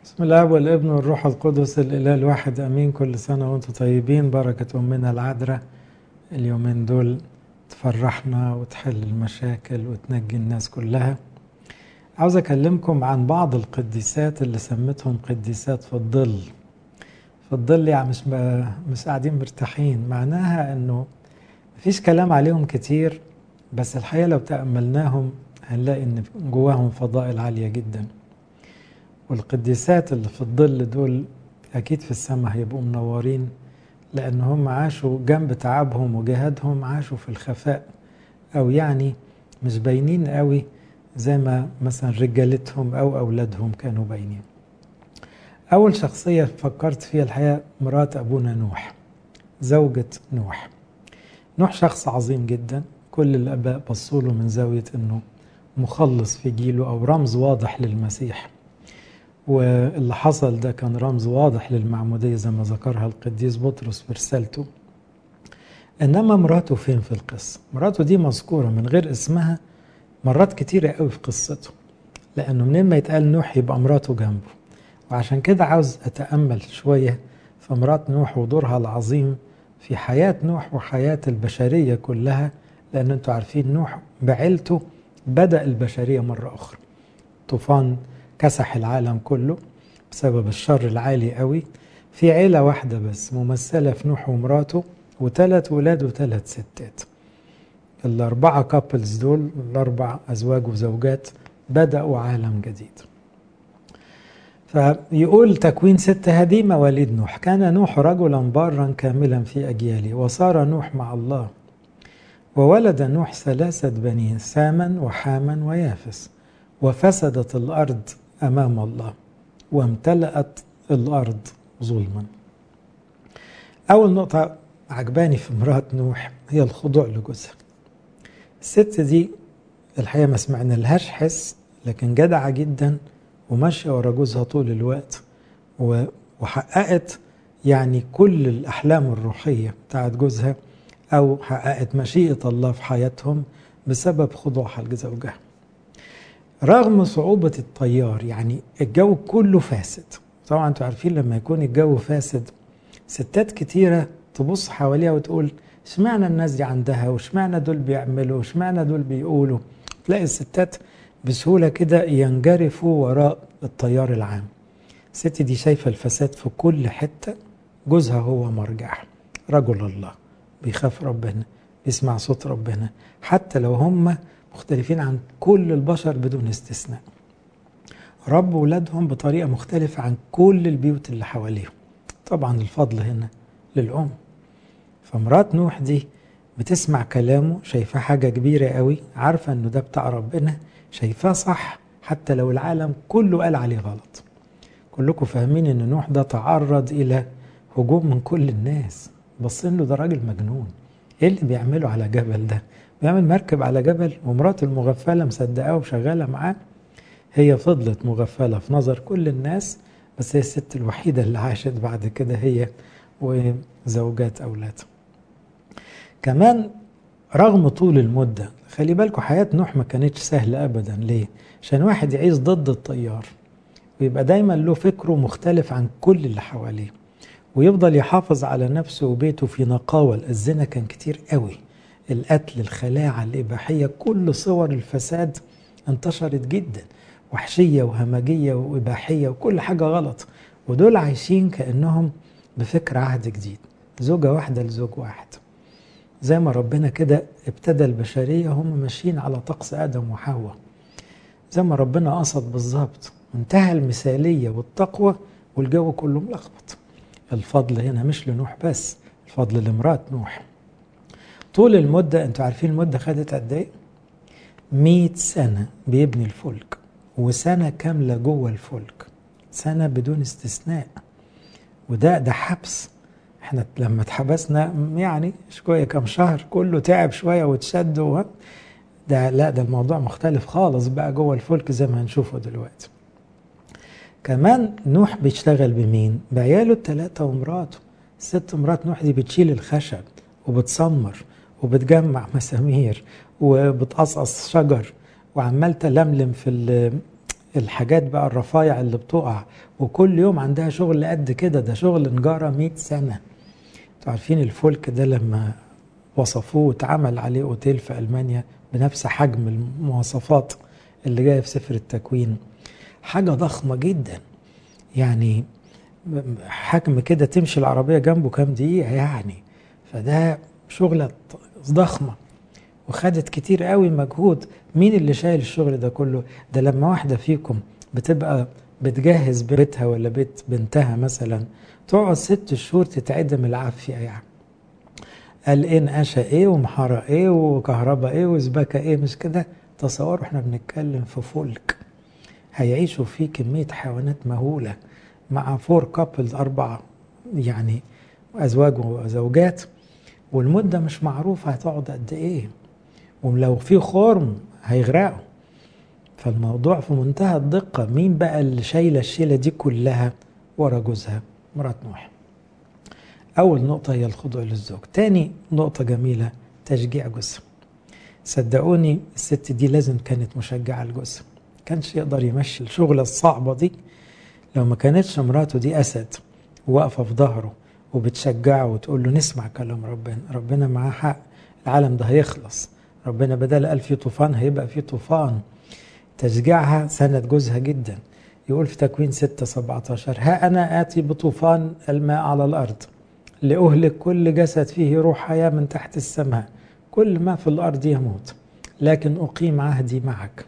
بسم الله والابن والروح القدس الاله الواحد امين كل سنه وانتم طيبين بركه امنا العذراء اليومين دول تفرحنا وتحل المشاكل وتنجي الناس كلها عاوز اكلمكم عن بعض القديسات اللي سميتهم قديسات في الظل في الظل يعني مش مش قاعدين مرتاحين معناها انه مفيش كلام عليهم كتير بس الحقيقه لو تاملناهم هنلاقي ان جواهم فضائل عاليه جدا والقديسات اللي في الظل دول اكيد في السماء هيبقوا منورين لان هم عاشوا جنب تعبهم وجهادهم عاشوا في الخفاء او يعني مش باينين قوي زي ما مثلا رجالتهم او اولادهم كانوا باينين اول شخصيه فكرت فيها الحقيقه مرات ابونا نوح زوجة نوح نوح شخص عظيم جدا كل الاباء بصوا له من زاويه انه مخلص في جيله او رمز واضح للمسيح واللي حصل ده كان رمز واضح للمعمودية زي ما ذكرها القديس بطرس في رسالته إنما مراته فين في القصة مراته دي مذكورة من غير اسمها مرات كتيرة قوي في قصته لأنه منين ما يتقال نوح يبقى مراته جنبه وعشان كده عاوز أتأمل شوية في مرات نوح ودورها العظيم في حياة نوح وحياة البشرية كلها لأن أنتوا عارفين نوح بعيلته بدأ البشرية مرة أخرى طوفان كسح العالم كله بسبب الشر العالي قوي في عيلة واحدة بس ممثلة في نوح ومراته وثلاث ولاد وثلاث ستات الأربعة كابلز دول الأربع أزواج وزوجات بدأوا عالم جديد فيقول تكوين ستة هذه مواليد نوح كان نوح رجلا بارا كاملا في أجياله وصار نوح مع الله وولد نوح ثلاثة بنين ساما وحاما ويافس وفسدت الأرض امام الله وامتلأت الارض ظلما. اول نقطة عجباني في مرات نوح هي الخضوع لجوزها. الست دي الحقيقة ما سمعنا لهاش حس لكن جدعة جدا وماشية ورا جوزها طول الوقت وحققت يعني كل الأحلام الروحية بتاعت جوزها أو حققت مشيئة الله في حياتهم بسبب خضوعها لزوجها. رغم صعوبة الطيار يعني الجو كله فاسد طبعا انتوا عارفين لما يكون الجو فاسد ستات كتيرة تبص حواليها وتقول اشمعنى الناس دي عندها واشمعنى دول بيعملوا واشمعنى دول بيقولوا تلاقي الستات بسهولة كده ينجرفوا وراء التيار العام الست دي شايفة الفساد في كل حتة جوزها هو مرجعها رجل الله بيخاف ربنا بيسمع صوت ربنا حتى لو هم مختلفين عن كل البشر بدون استثناء رب ولادهم بطريقة مختلفة عن كل البيوت اللي حواليهم طبعا الفضل هنا للأم فمرات نوح دي بتسمع كلامه شايفاه حاجة كبيرة قوي عارفة انه ده بتاع ربنا شايفاه صح حتى لو العالم كله قال عليه غلط كلكم فاهمين ان نوح ده تعرض الى هجوم من كل الناس بصين له ده راجل مجنون ايه اللي بيعمله على جبل ده بيعمل مركب على جبل ومراته المغفلة مصدقاه وشغالة معاه هي فضلت مغفلة في نظر كل الناس بس هي الست الوحيدة اللي عاشت بعد كده هي وزوجات أولادها كمان رغم طول المدة خلي بالكم حياة نوح ما كانتش سهلة أبدا ليه؟ عشان واحد يعيش ضد التيار ويبقى دايما له فكره مختلف عن كل اللي حواليه ويفضل يحافظ على نفسه وبيته في نقاوة الزنا كان كتير قوي القتل الخلاعة الإباحية كل صور الفساد انتشرت جدا وحشية وهمجية وإباحية وكل حاجة غلط ودول عايشين كأنهم بفكر عهد جديد زوجة واحدة لزوج واحد زي ما ربنا كده ابتدى البشرية هم ماشيين على طقس آدم وحواء زي ما ربنا قصد بالظبط انتهى المثالية والتقوى والجو كله ملخبط الفضل هنا مش لنوح بس الفضل لمرات نوح طول المدة انتوا عارفين المدة خدت قد ايه؟ 100 سنة بيبني الفلك وسنة كاملة جوه الفلك سنة بدون استثناء وده ده حبس احنا لما اتحبسنا يعني شوية كام شهر كله تعب شوية واتشد و ده لا ده الموضوع مختلف خالص بقى جوه الفلك زي ما هنشوفه دلوقتي كمان نوح بيشتغل بمين؟ بعياله الثلاثة ومراته ست مرات نوح دي بتشيل الخشب وبتسمر وبتجمع مسامير وبتقصقص شجر وعمال تلملم في الحاجات بقى الرفايع اللي بتقع وكل يوم عندها شغل قد كده ده شغل نجارة 100 سنة انتوا عارفين الفولك ده لما وصفوه واتعمل عليه اوتيل في المانيا بنفس حجم المواصفات اللي جايه في سفر التكوين حاجه ضخمه جدا يعني حجم كده تمشي العربيه جنبه كام دقيقه يعني فده شغله ضخمه وخدت كتير قوي مجهود مين اللي شايل الشغل ده كله ده لما واحده فيكم بتبقى بتجهز بيتها ولا بيت بنتها مثلا تقعد ست شهور تتعدم العافيه يعني قال ايه نقاشة ايه ومحارة ايه وكهرباء ايه وسباكة ايه مش كده تصوروا احنا بنتكلم في فولك هيعيشوا فيه كمية حيوانات مهولة مع فور كابلز أربعة يعني أزواج وزوجات والمدة مش معروفة هتقعد قد إيه ولو في خرم هيغرقوا فالموضوع في منتهى الدقة مين بقى اللي شايلة الشيلة دي كلها ورا جوزها مرات نوح أول نقطة هي الخضوع للزوج تاني نقطة جميلة تشجيع جوزها صدقوني الست دي لازم كانت مشجعة لجوزها كانش يقدر يمشي الشغلة الصعبة دي لو ما كانتش مراته دي أسد واقفة في ظهره وبتشجعه وتقول له نسمع كلام ربنا ربنا معاه حق العالم ده هيخلص ربنا بدل قال في طوفان هيبقى في طوفان تشجيعها سند جوزها جدا يقول في تكوين 6 17 ها أنا آتي بطوفان الماء على الأرض لأهلك كل جسد فيه روح حياة من تحت السماء كل ما في الأرض يموت لكن أقيم عهدي معك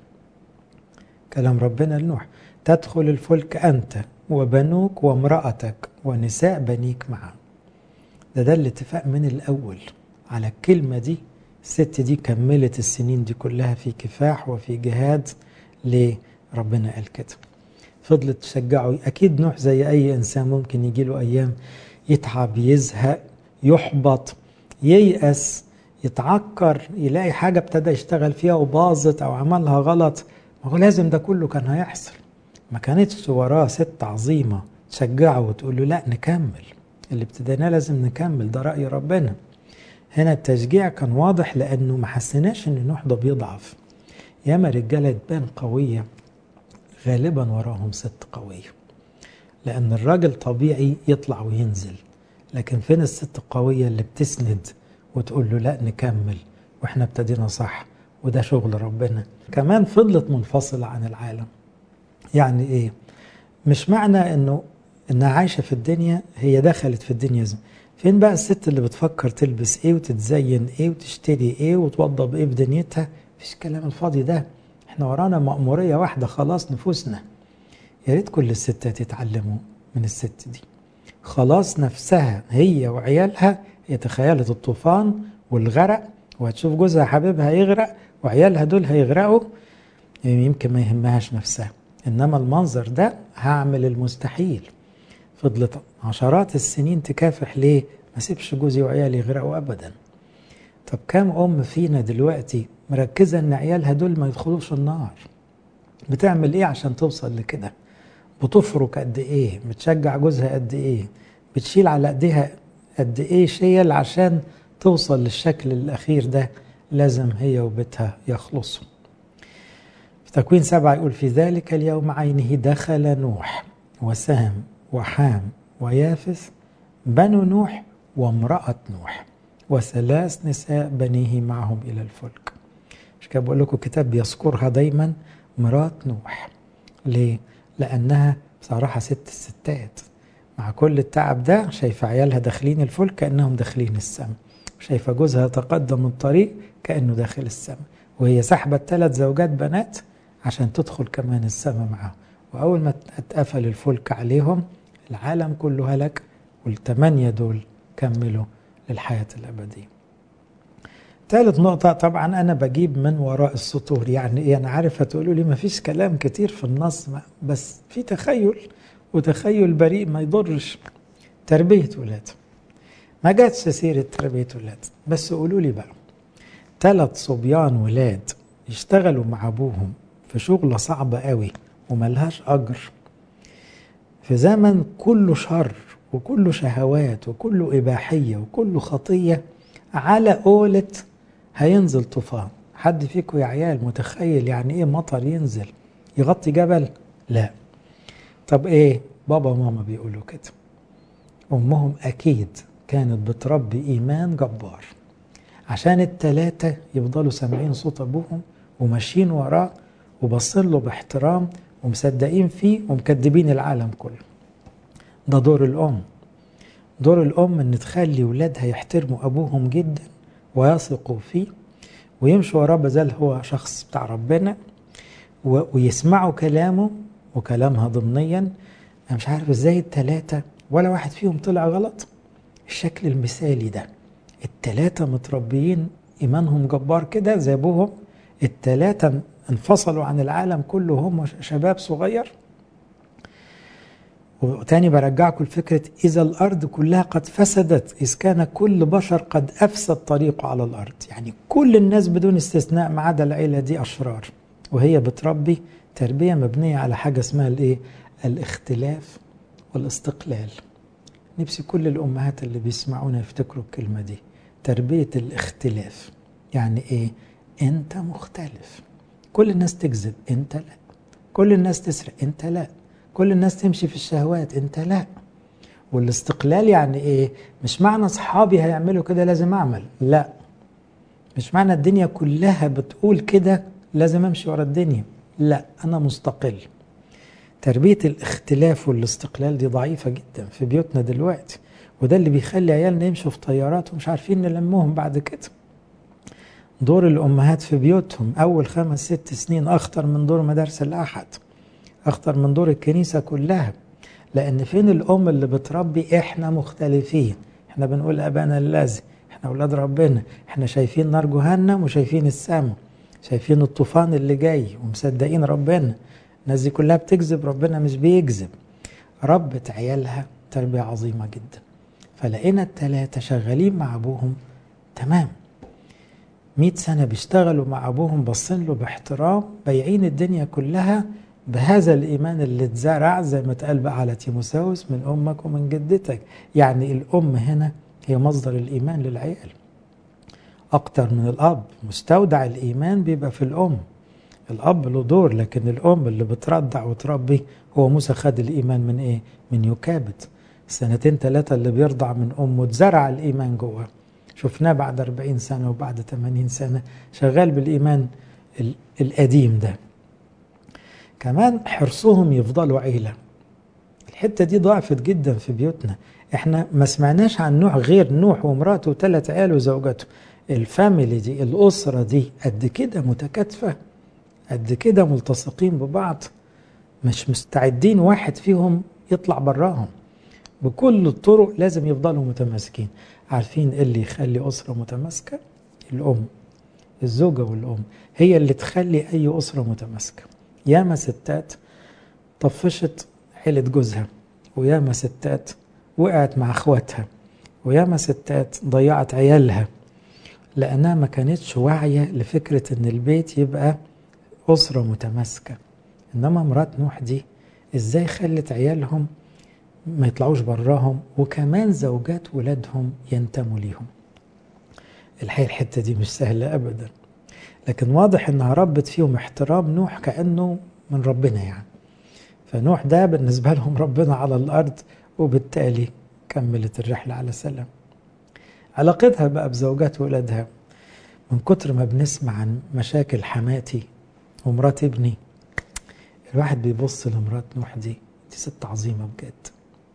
كلام ربنا لنوح تدخل الفلك أنت وبنوك وامرأتك ونساء بنيك معا ده ده الاتفاق من الأول على الكلمة دي الست دي كملت السنين دي كلها في كفاح وفي جهاد ليه ربنا قال كده فضلت تشجعه أكيد نوح زي أي إنسان ممكن يجي له أيام يتعب يزهق يحبط ييأس يتعكر يلاقي حاجة ابتدى يشتغل فيها وباظت أو عملها غلط ما هو لازم ده كله كان هيحصل ما كانتش وراه ست عظيمة تشجعه وتقول له لا نكمل اللي ابتديناه لازم نكمل ده رأي ربنا هنا التشجيع كان واضح لأنه ما حسيناش إن نوح ده بيضعف ياما رجالة تبان قوية غالبا وراهم ست قوية لأن الراجل طبيعي يطلع وينزل لكن فين الست القوية اللي بتسند وتقول له لا نكمل واحنا ابتدينا صح وده شغل ربنا كمان فضلت منفصلة عن العالم يعني ايه مش معنى انه انها عايشة في الدنيا هي دخلت في الدنيا زي. فين بقى الست اللي بتفكر تلبس ايه وتتزين ايه وتشتري ايه وتوضب ايه في دنيتها مفيش كلام الفاضي ده احنا ورانا مأمورية واحدة خلاص نفوسنا يا ريت كل الستات يتعلموا من الست دي خلاص نفسها هي وعيالها هي تخيلت الطوفان والغرق وهتشوف جوزها حبيبها يغرق وعيالها دول هيغرقوا يمكن ما يهمهاش نفسها انما المنظر ده هعمل المستحيل فضلت عشرات السنين تكافح ليه ما سيبش جوزي وعيالي يغرقوا ابدا طب كام ام فينا دلوقتي مركزه ان عيالها دول ما يدخلوش النار بتعمل ايه عشان توصل لكده بتفرك قد ايه بتشجع جوزها قد ايه بتشيل على ايديها قد ايه شيل عشان توصل للشكل الاخير ده لازم هي وبيتها يخلصوا في تكوين سبعة يقول في ذلك اليوم عينه دخل نوح وسام وحام ويافث بنو نوح وامرأة نوح وثلاث نساء بنيه معهم إلى الفلك مش كده بقول لكم كتاب بيذكرها دايما مرات نوح ليه؟ لأنها بصراحة ست الستات مع كل التعب ده شايفة عيالها داخلين الفلك كأنهم داخلين السماء شايفة جوزها يتقدم الطريق كأنه داخل السماء وهي سحبت ثلاث زوجات بنات عشان تدخل كمان السماء معاهم وأول ما اتقفل الفلك عليهم العالم كله هلك والثمانية دول كملوا للحياة الأبدية ثالث نقطة طبعا أنا بجيب من وراء السطور يعني إيه أنا عارف هتقولوا لي ما فيش كلام كتير في النص بس في تخيل وتخيل بريء ما يضرش تربية ولاد ما جاتش سيرة تربية ولاد بس قولوا لي بقى ثلاث صبيان ولاد يشتغلوا مع أبوهم في شغلة صعبة قوي وملهاش أجر في زمن كله شر وكله شهوات وكله إباحية وكله خطية على قولة هينزل طوفان حد فيكم يا عيال متخيل يعني ايه مطر ينزل يغطي جبل لا طب ايه بابا وماما بيقولوا كده امهم اكيد كانت بتربي ايمان جبار عشان التلاتة يفضلوا سامعين صوت ابوهم وماشيين وراه وبصين له باحترام ومصدقين فيه ومكدبين العالم كله ده دور الام دور الام ان تخلي ولادها يحترموا ابوهم جدا ويثقوا فيه ويمشوا وراه بزال هو شخص بتاع ربنا ويسمعوا كلامه وكلامها ضمنيا انا مش عارف ازاي التلاتة ولا واحد فيهم طلع غلط الشكل المثالي ده التلاتة متربيين ايمانهم جبار كده زي ابوهم التلاتة انفصلوا عن العالم كله وهم شباب صغير وتاني برجعكم لفكرة إذا الأرض كلها قد فسدت إذ كان كل بشر قد أفسد طريقه على الأرض يعني كل الناس بدون استثناء ما عدا العيلة دي أشرار وهي بتربي تربية مبنية على حاجة اسمها الإيه؟ الاختلاف والاستقلال نفسي كل الأمهات اللي بيسمعونا يفتكروا الكلمة دي تربية الاختلاف يعني إيه؟ أنت مختلف كل الناس تكذب أنت لا كل الناس تسرق أنت لا كل الناس تمشي في الشهوات أنت لا والاستقلال يعني إيه؟ مش معنى أصحابي هيعملوا كده لازم أعمل لا مش معنى الدنيا كلها بتقول كده لازم أمشي ورا الدنيا لا أنا مستقل تربية الاختلاف والاستقلال دي ضعيفة جدا في بيوتنا دلوقتي وده اللي بيخلي عيالنا يمشوا في طيارات ومش عارفين نلمهم بعد كده دور الأمهات في بيوتهم أول خمس ست سنين أخطر من دور مدارس الأحد أخطر من دور الكنيسة كلها لأن فين الأم اللي بتربي إحنا مختلفين إحنا بنقول أبانا الذي إحنا أولاد ربنا إحنا شايفين نار جهنم وشايفين السماء شايفين الطوفان اللي جاي ومصدقين ربنا الناس دي كلها بتكذب ربنا مش بيكذب ربت عيالها تربية عظيمة جدا فلقينا التلاتة شغالين مع أبوهم تمام مئة سنة بيشتغلوا مع أبوهم باصين له باحترام بايعين الدنيا كلها بهذا الإيمان اللي اتزرع زي ما اتقال بقى على تيموساوس من أمك ومن جدتك يعني الأم هنا هي مصدر الإيمان للعيال أكتر من الأب مستودع الإيمان بيبقى في الأم الأب له دور لكن الأم اللي بتردع وتربي هو موسى خد الإيمان من إيه؟ من يكابد سنتين ثلاثة اللي بيرضع من أمه اتزرع الإيمان جوه شفناه بعد 40 سنة وبعد 80 سنة شغال بالإيمان القديم ده كمان حرصهم يفضلوا عيلة الحتة دي ضعفت جدا في بيوتنا احنا ما سمعناش عن نوح غير نوح ومراته وثلاث عيال وزوجته الفاميلي دي الأسرة دي قد كده متكاتفة قد كده ملتصقين ببعض مش مستعدين واحد فيهم يطلع براهم بكل الطرق لازم يفضلوا متماسكين عارفين ايه اللي يخلي أسرة متماسكة الأم الزوجة والأم هي اللي تخلي أي أسرة متماسكة ياما ستات طفشت عيلة جوزها وياما ستات وقعت مع اخواتها وياما ستات ضيعت عيالها لأنها ما كانتش واعية لفكرة إن البيت يبقى أسرة متماسكة إنما مرات نوح دي إزاي خلت عيالهم ما يطلعوش براهم وكمان زوجات ولادهم ينتموا ليهم الحقيقة الحتة دي مش سهلة أبدا لكن واضح إنها ربت فيهم احترام نوح كأنه من ربنا يعني فنوح ده بالنسبة لهم ربنا على الأرض وبالتالي كملت الرحلة على سلام علاقتها بقى بزوجات ولادها من كتر ما بنسمع عن مشاكل حماتي ومرات ابني الواحد بيبص لمرات نوح دي دي ست عظيمة بجد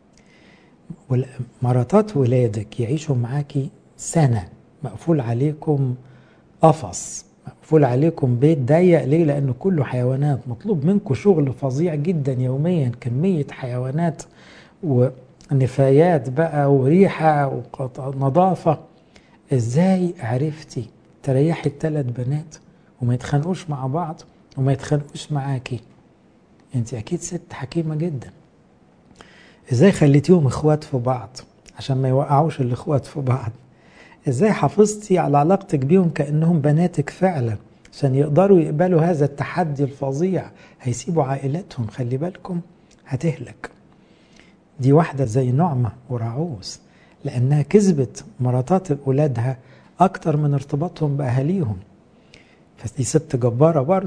مراتات ولادك يعيشوا معاكي سنة مقفول عليكم قفص مقفول عليكم بيت ضيق ليه لأنه كله حيوانات مطلوب منكم شغل فظيع جدا يوميا كمية حيوانات ونفايات بقى وريحة ونظافة ازاي عرفتي تريحي الثلاث بنات وما يتخانقوش مع بعض وما يتخانقوش معاكي انت اكيد ست حكيمة جدا ازاي خليتيهم اخوات في بعض عشان ما يوقعوش الاخوات في بعض ازاي حافظتي على علاقتك بيهم كانهم بناتك فعلا عشان يقدروا يقبلوا هذا التحدي الفظيع هيسيبوا عائلاتهم خلي بالكم هتهلك دي واحدة زي نعمة وراعوس لأنها كذبت مراتات أولادها أكتر من ارتباطهم بأهاليهم فدي ست جبارة برضه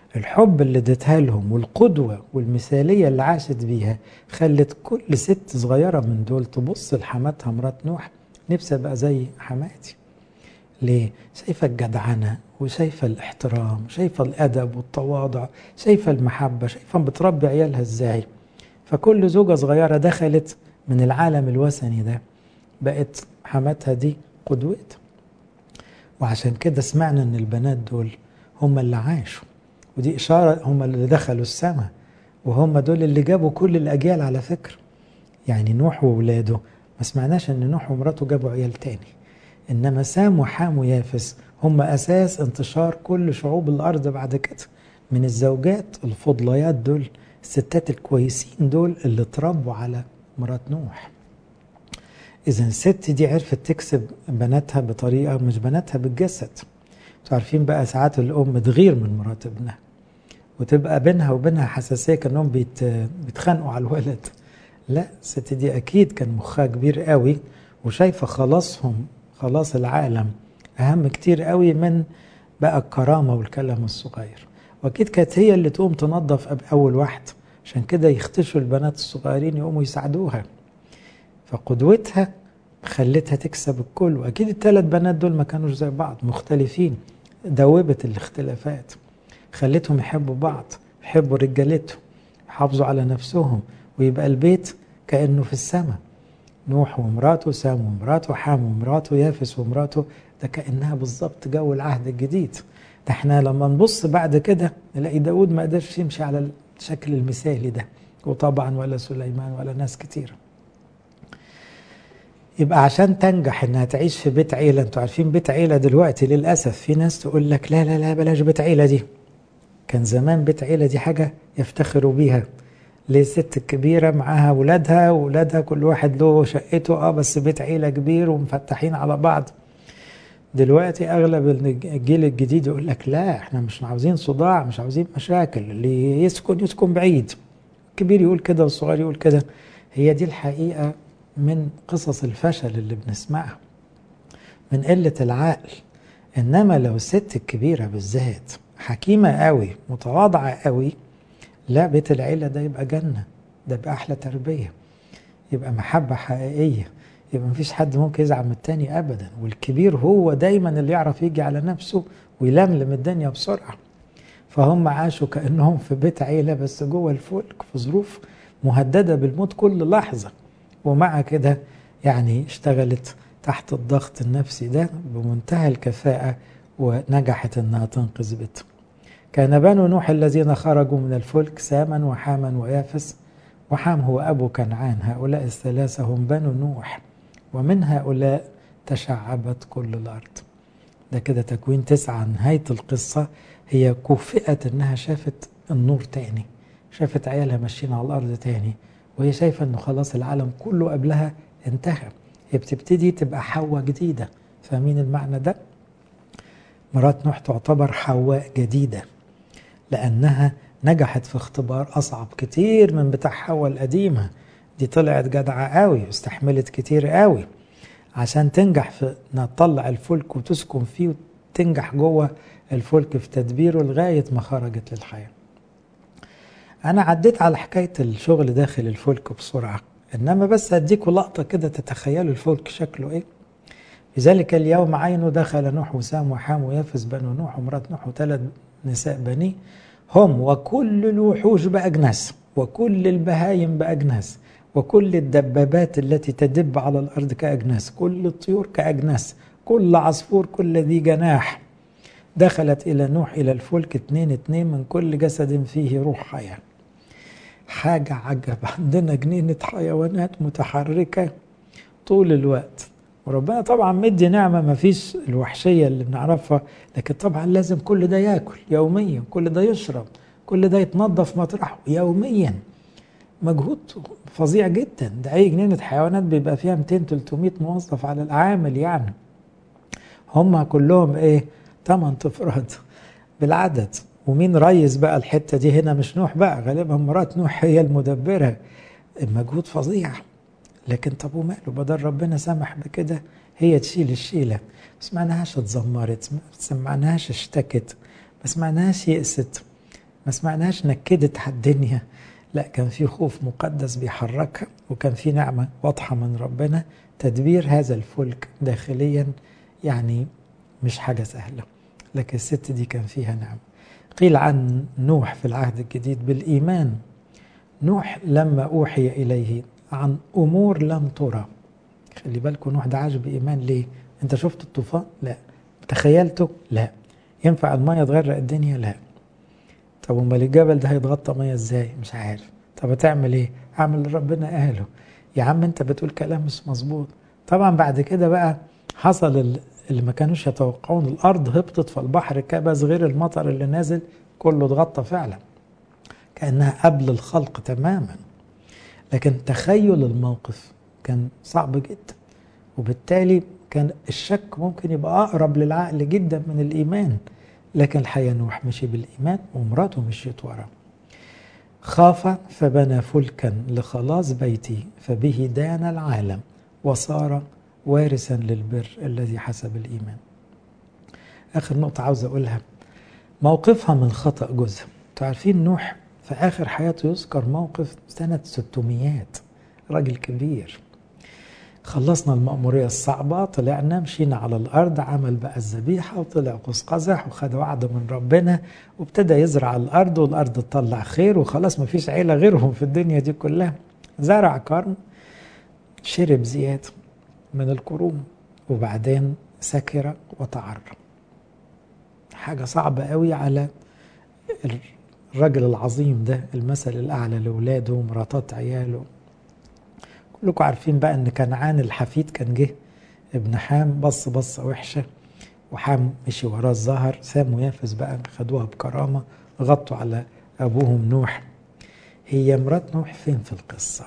الحب اللي اديتها لهم والقدوة والمثالية اللي عاشت بيها خلت كل ست صغيرة من دول تبص لحماتها مرات نوح نفسي ابقى زي حماتي ليه؟ شايفة الجدعنة وشايفة الاحترام شايفة الأدب والتواضع شايفة المحبة شايفة بتربي عيالها ازاي فكل زوجة صغيرة دخلت من العالم الوثني ده بقت حماتها دي قدوتها وعشان كده سمعنا ان البنات دول هم اللي عاشوا ودي إشارة هم اللي دخلوا السماء وهم دول اللي جابوا كل الأجيال على فكرة يعني نوح وولاده ما سمعناش ان نوح ومراته جابوا عيال تاني انما سام وحام ويافس هم اساس انتشار كل شعوب الارض بعد كده من الزوجات الفضليات دول الستات الكويسين دول اللي اتربوا على مرات نوح اذا الست دي عرفت تكسب بناتها بطريقه مش بناتها بالجسد انتوا عارفين بقى ساعات الام تغير من مرات ابنها وتبقى بينها وبينها حساسيه كانهم بيت بيتخانقوا على الولد لا الست دي اكيد كان مخها كبير قوي وشايفه خلاصهم خلاص العالم اهم كتير قوي من بقى الكرامه والكلام الصغير واكيد كانت هي اللي تقوم تنظف اول واحده عشان كده يختشوا البنات الصغيرين يقوموا يساعدوها فقدوتها خلتها تكسب الكل واكيد الثلاث بنات دول ما كانوش زي بعض مختلفين دوبت الاختلافات خلتهم يحبوا بعض يحبوا رجالتهم يحافظوا على نفسهم ويبقى البيت كانه في السماء نوح ومراته سام ومراته حام ومراته يافس ومراته ده كانها بالظبط جو العهد الجديد ده احنا لما نبص بعد كده نلاقي داود ما قدرش يمشي على الشكل المثالي ده وطبعا ولا سليمان ولا ناس كتيره يبقى عشان تنجح انها تعيش في بيت عيله انتوا عارفين بيت عيله دلوقتي للاسف في ناس تقول لك لا لا لا بلاش بيت عيله دي كان زمان بيت عيله دي حاجه يفتخروا بيها ليه الست الكبيرة معاها ولادها وولادها كل واحد له شقته اه بس بيت عيلة كبير ومفتحين على بعض دلوقتي اغلب الجيل الجديد يقول لك لا احنا مش عاوزين صداع مش عاوزين مشاكل اللي يسكن يسكن بعيد الكبير يقول كده والصغير يقول كده هي دي الحقيقة من قصص الفشل اللي بنسمعها من قلة العقل انما لو الست الكبيرة بالذات حكيمة قوي متواضعة قوي لا بيت العيلة ده يبقى جنة ده يبقى أحلى تربية يبقى محبة حقيقية يبقى مفيش حد ممكن يزعل من التاني أبدا والكبير هو دايما اللي يعرف يجي على نفسه ويلملم الدنيا بسرعة فهم عاشوا كأنهم في بيت عيلة بس جوه الفلك في ظروف مهددة بالموت كل لحظة ومع كده يعني اشتغلت تحت الضغط النفسي ده بمنتهى الكفاءة ونجحت انها تنقذ بيتهم كان بنو نوح الذين خرجوا من الفلك ساما وحاما ويافس وحام هو أبو كنعان هؤلاء الثلاثة هم بنو نوح ومن هؤلاء تشعبت كل الأرض ده كده تكوين تسعة نهاية القصة هي كفئت إنها شافت النور تاني شافت عيالها ماشيين على الأرض تاني وهي شايفة إنه خلاص العالم كله قبلها انتهى هي بتبتدي تبقى حواء جديدة فاهمين المعنى ده؟ مرات نوح تعتبر حواء جديده لأنها نجحت في اختبار أصعب كتير من بتاع حواء القديمة دي طلعت جدعة قوي واستحملت كتير قوي عشان تنجح في انها تطلع الفلك وتسكن فيه وتنجح جوه الفلك في تدبيره لغاية ما خرجت للحياة أنا عديت على حكاية الشغل داخل الفلك بسرعة إنما بس أديكوا لقطة كده تتخيلوا الفلك شكله إيه في ذلك اليوم عينه دخل نوح وسام وحام ويافس بنو نوح ومرات نوح وثلاث نساء بنيه هم وكل الوحوش بأجناس وكل البهايم بأجناس وكل الدبابات التي تدب على الأرض كأجناس كل الطيور كأجناس كل عصفور كل ذي جناح دخلت إلى نوح إلى الفلك اتنين اتنين من كل جسد فيه روح حياة حاجة عجب عندنا جنينة حيوانات متحركة طول الوقت وربنا طبعا مدي نعمة ما فيش الوحشية اللي بنعرفها لكن طبعا لازم كل ده ياكل يوميا كل ده يشرب كل ده يتنظف مطرحه يوميا مجهود فظيع جدا ده اي جنينة حيوانات بيبقى فيها 200 300 موظف على العامل يعني هم كلهم ايه 8 افراد بالعدد ومين ريس بقى الحته دي هنا مش نوح بقى غالبا مرات نوح هي المدبره المجهود فظيع لكن طب وماله بدل ربنا سمح بكده هي تشيل الشيله ما سمعناهاش اتذمرت ما سمعناهاش اشتكت ما سمعناهاش يأست ما سمعناش نكدت على الدنيا لا كان في خوف مقدس بيحركها وكان في نعمة واضحة من ربنا تدبير هذا الفلك داخليا يعني مش حاجة سهلة لكن الست دي كان فيها نعمة قيل عن نوح في العهد الجديد بالإيمان نوح لما أوحي إليه عن أمور لم ترى خلي بالكم نوح ده عاش بإيمان ليه أنت شفت الطوفان لا تخيلته لا ينفع المية تغرق الدنيا لا طب امال الجبل ده هيتغطى ميه ازاي مش عارف طب هتعمل ايه اعمل اللي ربنا قاله يا عم انت بتقول كلام مش مظبوط طبعا بعد كده بقى حصل اللي ما كانوش يتوقعون الارض هبطت فالبحر كبس غير المطر اللي نازل كله اتغطى فعلا كانها قبل الخلق تماما لكن تخيل الموقف كان صعب جدا وبالتالي كان الشك ممكن يبقى اقرب للعقل جدا من الايمان لكن الحقيقه نوح مشي بالايمان ومراته مشيت وراه خاف فبنى فلكا لخلاص بيتي فبه دان العالم وصار وارثا للبر الذي حسب الايمان اخر نقطه عاوز اقولها موقفها من خطا جوزها انتوا عارفين نوح في اخر حياته يذكر موقف سنه 600 راجل كبير خلصنا المأمورية الصعبة طلعنا مشينا على الأرض عمل بقى الذبيحة وطلع قوس قزح وخد وعد من ربنا وابتدى يزرع الأرض والأرض تطلع خير وخلاص مفيش عيلة غيرهم في الدنيا دي كلها زرع كرم شرب زيادة من الكروم وبعدين سكر وتعرى حاجة صعبة قوي على الرجل العظيم ده المثل الأعلى لأولاده ومراتات عياله كلكم عارفين بقى ان كنعان الحفيد كان جه ابن حام بص بصه وحشه وحام مشي وراه الظهر سام ويافس بقى خدوها بكرامه غطوا على ابوهم نوح هي مرات نوح فين في القصه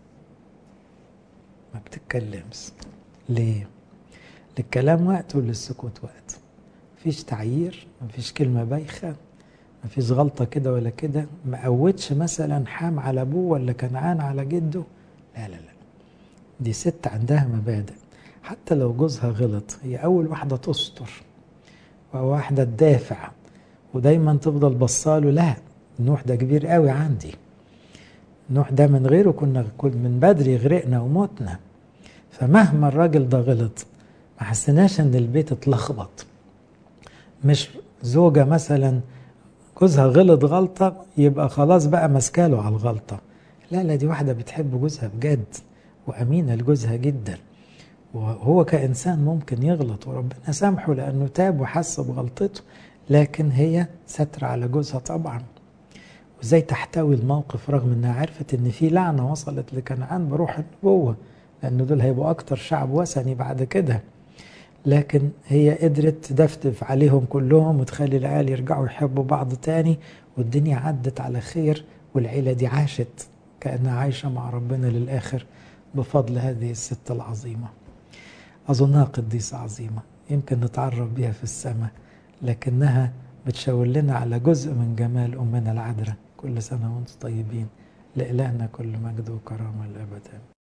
ما بتتكلمش ليه للكلام وقت وللسكوت وقت مفيش تعيير مفيش كلمه بايخه مفيش غلطه كده ولا كده ما قوتش مثلا حام على ابوه ولا كنعان على جده لا لا لا دي ست عندها مبادئ حتى لو جوزها غلط هي أول واحدة تستر وواحدة تدافع ودايما تفضل بصاله لا نوح ده كبير قوي عندي نوح ده من غيره كنا من بدري غرقنا وموتنا فمهما الراجل ده غلط ما حسيناش ان البيت اتلخبط مش زوجة مثلا جوزها غلط غلطة يبقى خلاص بقى ماسكاله على الغلطة لا لا دي واحدة بتحب جوزها بجد وأمينة لجوزها جدا وهو كإنسان ممكن يغلط وربنا سامحه لأنه تاب وحس بغلطته لكن هي ستر على جوزها طبعا وازاي تحتوي الموقف رغم انها عرفت ان في لعنه وصلت لكنعان بروح النبوه لان دول هيبقوا اكتر شعب وثني بعد كده لكن هي قدرت تدفدف عليهم كلهم وتخلي العيال يرجعوا يحبوا بعض تاني والدنيا عدت على خير والعيله دي عاشت كانها عايشه مع ربنا للاخر بفضل هذه الست العظيمة أظنها قديسة عظيمة يمكن نتعرف بها في السماء لكنها بتشاور لنا على جزء من جمال أمنا العذراء كل سنة وانتم طيبين لإلهنا كل مجد وكرامة الأبد